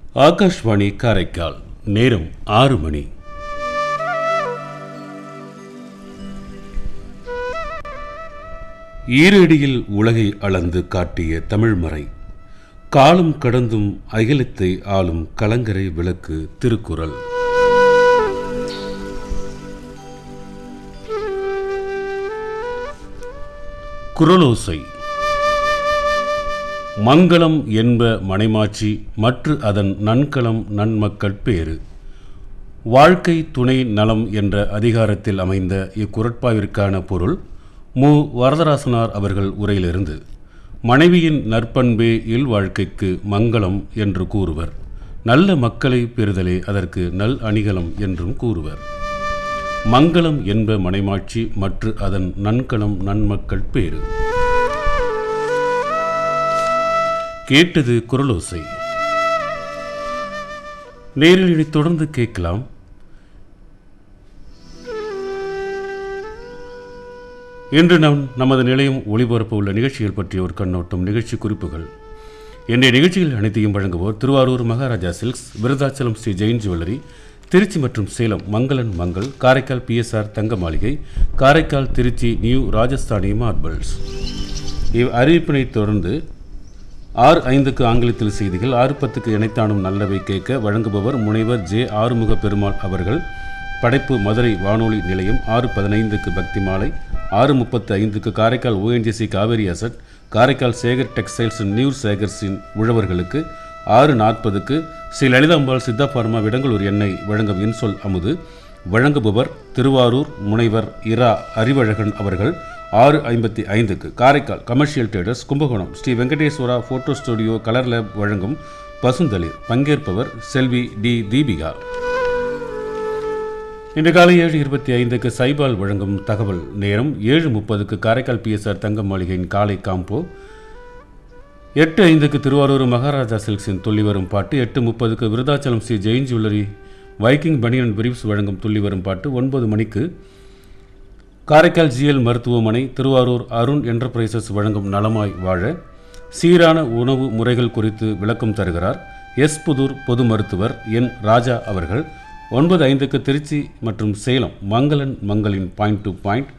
ஆகாஷ்வாணி காரைக்கால் நேரம் ஆறு மணி ஈரடியில் உலகை அளந்து காட்டிய தமிழ்மறை காலம் கடந்தும் அகிலத்தை ஆளும் கலங்கரை விளக்கு திருக்குறள் குரலோசை மங்களம் என்ப மனைமாட்சி மற்று அதன் நன்கலம் நன்மக்கள் பேறு வாழ்க்கை துணை நலம் என்ற அதிகாரத்தில் அமைந்த இக்குரட்பாவிற்கான பொருள் மு வரதராசனார் அவர்கள் உரையிலிருந்து மனைவியின் நற்பண்பே இல்வாழ்க்கைக்கு மங்களம் என்று கூறுவர் நல்ல மக்களை பெறுதலே அதற்கு நல் அணிகலம் என்றும் கூறுவர் மங்களம் என்ப மனைமாட்சி மற்று அதன் நன்கலம் நன்மக்கள் பேறு கேட்டது குரலோசை நேரில் இனி தொடர்ந்து கேட்கலாம் இன்று நம் நமது நிலையம் ஒளிபரப்ப உள்ள நிகழ்ச்சிகள் பற்றிய ஒரு கண்ணோட்டம் நிகழ்ச்சி குறிப்புகள் இன்றைய நிகழ்ச்சிகள் அனைத்தையும் வழங்குவோர் திருவாரூர் மகாராஜா சில்க்ஸ் விருதாச்சலம் ஸ்ரீ ஜெயின் ஜுவல்லரி திருச்சி மற்றும் Salem Mangal and Mangal Karaikal PSR Thanga Maligai Karaikal Trichy new Rajasthani marbles இவ் அறிவிப்பினை தொடர்ந்து ஆறு ஐந்துக்கு ஆங்கிலத்தில் செய்திகள் ஆறு பத்துக்கு இணைத்தானும் நல்லவை கேட்க வழங்குபவர் முனைவர் ஜே ஆறுமுக பெருமாள் அவர்கள் படைப்பு மதுரை வானொலி நிலையம் ஆறு பதினைந்துக்கு பக்தி மாலை ஆறு முப்பத்து ஐந்துக்கு Karaikal ONGC Cauvery asset Karaikal Sekar textiles new சேகர்ஸின் உழவர்களுக்கு ஆறு நாற்பதுக்கு ஸ்ரீ லலிதாம்பாள் சித்தா பார்மா விடங்களூர் எண்ணெய் வழங்கும் இன்சொல் அமுது வழங்குபவர் திருவாரூர் முனைவர் இரா அறிவழகன் அவர்கள் ஆறு ஐம்பத்தி ஐந்துக்கு Karaikal commercial traders Kumbakonam Sri Venkateswara photo studio colour lab வழங்கும் பசுந்தளிர் பங்கேற்பவர் செல்வி டி தீபிகா இன்று காலை ஏழு இருபத்தி ஐந்துக்கு சைபால் வழங்கும் தகவல் நேரம் ஏழு முப்பதுக்கு காரைக்கால் பிஎஸ்ஆர் தங்க மாளிகையின் காலை காம்போ எட்டு ஐந்துக்கு திருவாரூர் மகாராஜா சில்க்ஸின் துள்ளி வரும் பாட்டு எட்டு முப்பதுக்கு Virudhachalam Sri Jain jewellery Viking banian briefs வழங்கும் துள்ளி வரும் பாட்டு ஒன்பது மணிக்கு காரைக்கால் ஜிஎல் மருத்துவமனை திருவாரூர் அருண் என்டர்பிரைசஸ் வழங்கும் நலமாய் வாழ சீரான உணவு முறைகள் குறித்து விளக்கம் தருகிறார் எஸ் புதூர் பொது மருத்துவர் என் ராஜா அவர்கள் ஒன்பது ஐந்துக்கு திருச்சி மற்றும் சேலம் மங்களன் மங்களின் பாயிண்ட் டு பாயிண்ட்